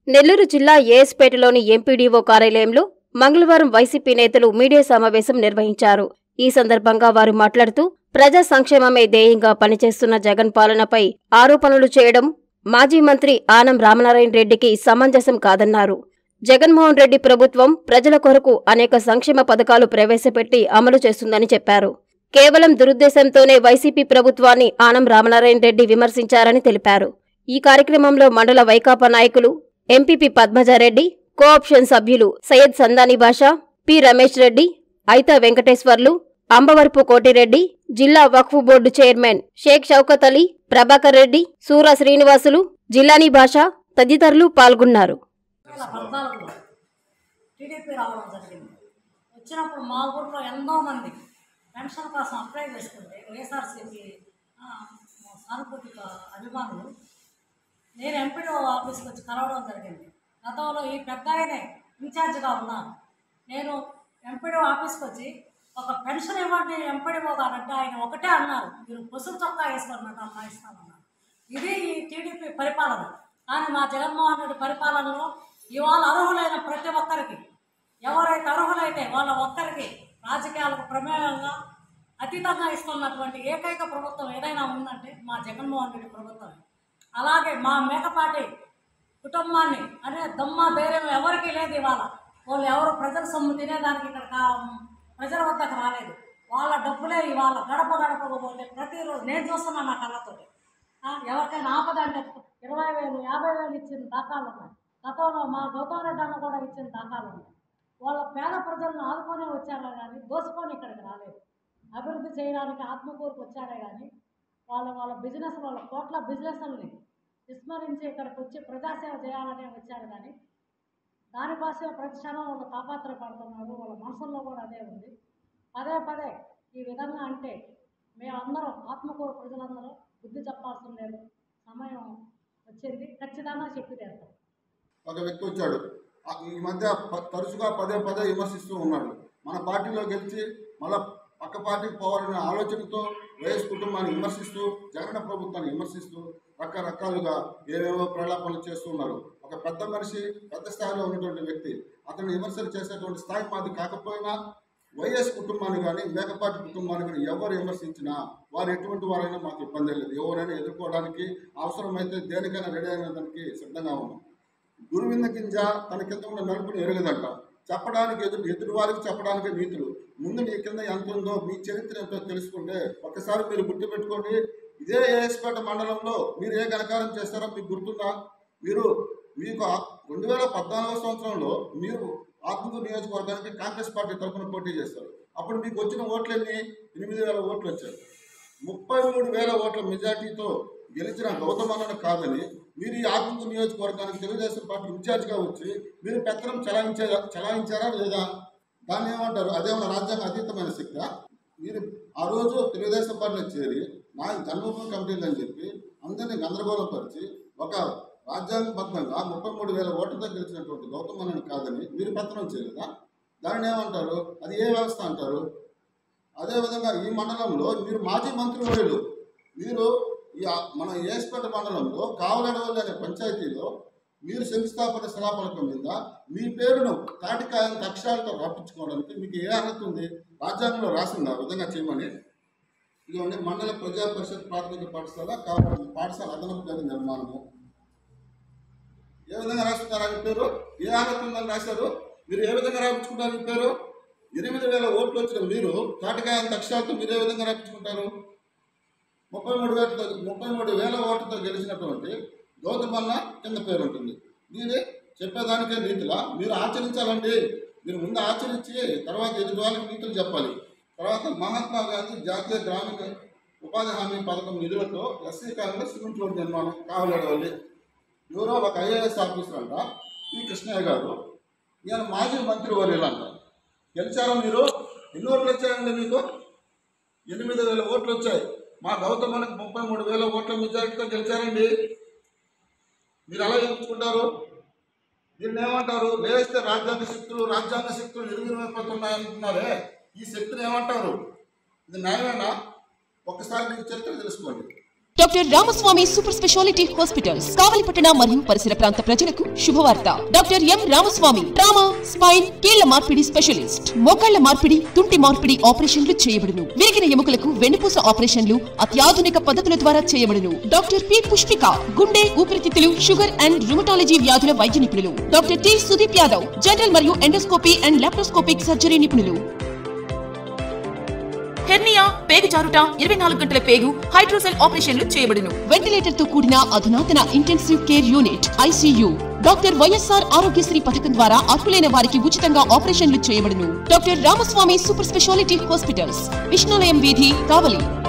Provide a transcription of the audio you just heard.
నెల్లూరు జిల్లా ఏఎస్పేటలోని ఎంపీడీఓ కార్యాలయంలో మంగళవారం వైసీపీ నేతలు మీడియా సమావేశం నిర్వహించారు ఈ సందర్భంగా వారు మాట్లాడుతూ ప్రజా సంక్షేమమే ధ్యేయంగా పనిచేస్తున్న జగన్ పాలనపై ఆరోపణలు చేయడం మాజీ మంత్రి ఆనం రామనారాయణ రెడ్డికి సమంజసం కాదన్నారు జగన్మోహన్ రెడ్డి ప్రభుత్వం ప్రజల కొరకు అనేక సంక్షేమ పథకాలు ప్రవేశపెట్టి అమలు చేస్తుందని చెప్పారు కేవలం దురుద్దేశంతోనే వైసీపీ ప్రభుత్వాన్ని ఆనం రామనారాయణ రెడ్డి విమర్శించారని తెలిపారు ఈ కార్యక్రమంలో మండల వైకాపా నాయకులు ఎంపీపీ పద్మజారెడ్డి కోఆప్షన్ సభ్యులు సయ్యద్ సందాని బాషా పి రమేష్ రెడ్డి ఐతా వెంకటేశ్వర్లు అంబవరపు కోటిరెడ్డి జిల్లా వక్ఫ్ బోర్డు చైర్మన్ షేక్ షౌకత్ అలీ ప్రభాకర్ రెడ్డి సూర శ్రీనివాసులు జిల్లానీ భాష తదితరులు పాల్గొన్నారు వేల పద్నాలుగులో టీడీపీ రావడం జరిగింది వచ్చినప్పుడు మా ఊర్లో ఎంతో మంది పెన్షన్ కోసం అప్లై చేసుకుంటే వైఎస్ఆర్సీపీ సానుభూతి అభిమానులు నేను ఎంపీడీ ఆఫీస్కి వచ్చి కలవడం జరిగింది గతంలో ఈ పెద్ద ఆయనే ఇన్ఛార్జిగా ఉన్నాను నేను ఎంపీడీ ఆఫీస్కి వచ్చి ఒక పెన్షన్ ఇవ్వండి ఎంపీడీఓ గారంటే ఆయన ఒకటే అన్నారు మీరు పసుపు చొక్కా వేసుకున్నట్టు అమ్మా ఇస్తామన్నారు ఇది ఈ టీడీపీ పరిపాలన కానీ మా జగన్మోహన్ రెడ్డి పరిపాలనలో ఇవాళ అర్హులైన ప్రతి ఒక్కరికి ఎవరైతే అర్హులైతే వాళ్ళ ఒక్కరికి రాజకీయాలకు ప్రమేయంగా అతీతంగా ఇస్తున్నటువంటి ఏకైక ప్రభుత్వం ఏదైనా ఉందంటే మా జగన్మోహన్ రెడ్డి ప్రభుత్వమే అలాగే మా మేకపాటి కుటుంబాన్ని అనే దమ్మ ధైర్యం ఎవరికీ లేదు ఇవాళ వాళ్ళు ఎవరు ప్రజల సొమ్ము తినేదానికి ఇక్కడ కా- ప్రజల వద్దకు రాలేదు వాళ్ళ డబ్బులే ఇవాళ గడప గడపకు పోతే ప్రతిరోజు నేను చూస్తున్నాను నా కళ్ళతోటి ఆ, ఎవరికైనా ఆపద అంటే ఇరవై వేలు యాభై వేలు ఇచ్చిన దాఖలు ఉన్నాయి గతంలో మా గౌతమ్ రెడ్డి అన్న కూడా ఇచ్చిన దాఖలు ఉన్నాయి వాళ్ళ పేద ప్రజలను ఆదుకొని వచ్చారే కానీ దోసుకొని ఇక్కడికి రాలేదు అభివృద్ధి చేయడానికి ఆత్మకూరుకు వచ్చారే కానీ వాళ్ళ వాళ్ళ బిజినెస్ వాళ్ళ కోట్ల బిజినెస్ని విస్మరించి ఇక్కడికి వచ్చి ప్రజాసేవ చేయాలనే వచ్చారు కానీ దానికోసం ప్రతి క్షణం వాళ్ళు తాపాత్రపడుతున్నారు వాళ్ళ మనసుల్లో కూడా అదే ఉంది పదే పదే ఈ విధంగా అంటే మేమందరం ఆత్మకూరు ప్రజలందరూ బుద్ధి చెప్పాల్సిన లేదు సమయం వచ్చింది ఖచ్చితంగా చెప్పి తీరుతాం ఒక వ్యక్తి వచ్చాడు ఆ- ఈ మధ్య ప- తరచుగా పదే పదే విమర్శిస్తూ ఉన్నాడు మన పార్టీలో గెలిచి మళ్ళా పక్క పార్టీకి పోవాలనే ఆలోచనతో వైఎస్ కుటుంబాన్ని విమర్శిస్తూ జగన్ ప్రభుత్వాన్ని విమర్శిస్తూ రకరకాలుగా ఏవేవో ప్రలాపనలు చేస్తూ ఉన్నారు ఒక పెద్ద మనిషి పెద్ద స్థాయిలో ఉన్నటువంటి వ్యక్తి అతను విమర్శలు చేసేటువంటి స్థాయి మాది కాకపోయినా వైఎస్ కుటుంబాన్ని కానీ మేకపాటి కుటుంబాన్ని కానీ ఎవరు విమర్శించినా వారు ఎటువంటి వారైనా మాకు ఇబ్బంది లేదు ఎవరైనా ఎదుర్కోవడానికి అవసరమైతే దేనికైనా రెడీ అయిన దానికి సిద్ధంగా ఉన్నాం గురువింద గింజ తన కింద ఉన్న నలుపుని ఎరగదంట చెప్పడానికి ఎదురు ఎదుటి వారికి చెప్పడానికి నీతులు ముందు నీ కింద ఎంత ఉందో మీ చరిత్ర ఎంతో తెలుసుకుంటే ఒకసారి మీరు గుర్తు పెట్టుకోండి ఇదే ఏఎస్పేట మండలంలో మీరు ఏ ఘనకారం చేస్తారో మీకు గుర్తుందా మీరు మీకు ఆ- రెండు వేల పద్నాలుగో సంవత్సరంలో మీరు ఆత్మకూరు నియోజకవర్గానికి కాంగ్రెస్ పార్టీ తరఫున పోటీ చేస్తారు అప్పుడు మీకు వచ్చిన ఓట్లు ఎన్ని ఎనిమిది వేల ఓట్లు వచ్చాయి ముప్పై మూడు వేల ఓట్ల మెజార్టీతో గెలిచిన గౌతమన్నను కాదని మీరు ఈ ఆత్మకూరు నియోజకవర్గానికి తెలుగుదేశం పార్టీ ఇన్ఛార్జ్గా వచ్చి మీరు పెత్తనం చలాయించారా చలాయించారా లేదా దాన్ని ఏమంటారు అదేమన్నా రాజ్యాంగ అతీతమైన శక్తి మీరు ఆ రోజు తెలుగుదేశం పార్టీలో చేరి నా జన్మభూమి కమిటీలు అని చెప్పి అందరినీ గందరగోళపరిచి ఒక రాజ్యాంగబద్ధంగా ముప్పై మూడు వేల ఓట్లతో గెలిచినటువంటి గౌతమన్నను కాదని మీరు పెత్తనం చేయలేదా దానిని ఏమంటారు అది ఏ వ్యవస్థ అంటారు అదేవిధంగా ఈ మండలంలో మీరు మాజీ మంత్రివర్యులు మీరు ఈ ఆ- మన ఏస్పేట మండలంలో కావలడవల్లి అనే పంచాయతీలో మీరు శంకుస్థాపన శిలాఫలకం మీద మీ పేరును తాటికాయంత అక్షరాలతో రాపించుకోవడానికి మీకు ఏ అర్హత ఉంది రాజ్యాంగంలో రాసిందా ఆ విధంగా చేయమని ఇదిగోండి మండల ప్రజా పరిషత్ ప్రాథమిక పాఠశాల కావాలి పాఠశాల అదనపు గది నిర్మాణము ఏ విధంగా రాసుకున్నారు ఆయన పేరు ఏ అర్హత ఉందని రాశారు మీరు ఏ విధంగా రాయించుకుంటారు ఈ పేరు ఎనిమిది వేల ఓట్లు వచ్చిన మీరు తాటికాయ అంత అక్షరాలతో మీరు ఏ విధంగా రాయించుకుంటారు ముప్పై మూడు వేలతో ముప్పై మూడు వేల ఓట్లతో గెలిచినటువంటి గౌతమన్న కింద పేరు ఉంటుంది దీని చెప్పేదానికే నీతిలా మీరు ఆచరించాలండి మీరు ముందు ఆచరించి తర్వాత ఎదుటి వాళ్ళకి నీతులు చెప్పాలి తర్వాత మహాత్మా గాంధీ జాతీయ గ్రామీణ ఉపాధి హామీ పథకం నిధులతో ఎస్సీ కాంగ్రెస్ సిమెంట్ రోడ్ నిర్మాణం కావాలడవాలి ఎవరో ఒక ఐఏఎస్ ఆఫీసర్ అంట ఈ కృష్ణయ్య గారు ఈయన మాజీ మంత్రి వర్యులు అంట గెలిచారా మీరు ఎన్ని ఓట్లు వచ్చాయండి మీకు ఎనిమిది వేల ఓట్లు వచ్చాయి మా గౌతమానికి ముప్పై మూడు వేల ఓట్ల మెజారిటీతో గెలిచారండి మీరు ఎలా గెలుచుకుంటారు దీన్ని ఏమంటారు లేస్తే రాజ్యాంగ శక్తులు రాజ్యాంగ శక్తులు నిర్వీర్యమైపోతున్నాయంటున్నారే ఈ శక్తిని ఏమంటారు ఇది న్యాయమేనా ఒక్కసారి మీకు చరిత్ర తెలుసుకోండి doctor Ramaswamy super speciality hospitals కావలిపట్టణ మరియు పరిసర ప్రాంత ప్రజలకు శుభవార్త doctor M Ramaswamy trauma spine కీళ్ల మార్పిడి స్పెషలిస్ట్ మోకాళ్ల మార్పిడి తుంటి మార్పిడి ఆపరేషన్లు చేయబడును విరిగిన ఎముకలకు వెన్నుపూస ఆపరేషన్లు అత్యాధునిక పద్ధతుల ద్వారా చేయబడును డాక్టర్ పి పుష్పిక గుండె ఊపిరితిత్తులు షుగర్ అండ్ రుమటాలజీ వ్యాధుల వైద్య నిపుణులు doctor T Sudeep Yadav general మరియు ఎండోస్కోపీ అండ్ లాప్రోస్కోపిక్ సర్జరీ నిపుణులు హెర్నియా పేగు జారుట ఇరవై నాలుగు గంటల పేగు హైడ్రోసెల్ ఆపరేషన్లు చేయబడును వెంటిలేటర్ తో కూడిన అధునాతన intensive care unit ICU doctor YSR Aarogyasri పథకం ద్వారా అర్హులైన వారికి ఉచితంగా ఆపరేషన్లు చేయబడును doctor Ramaswamy super speciality hospitals Vishnulayam వీధి కావలి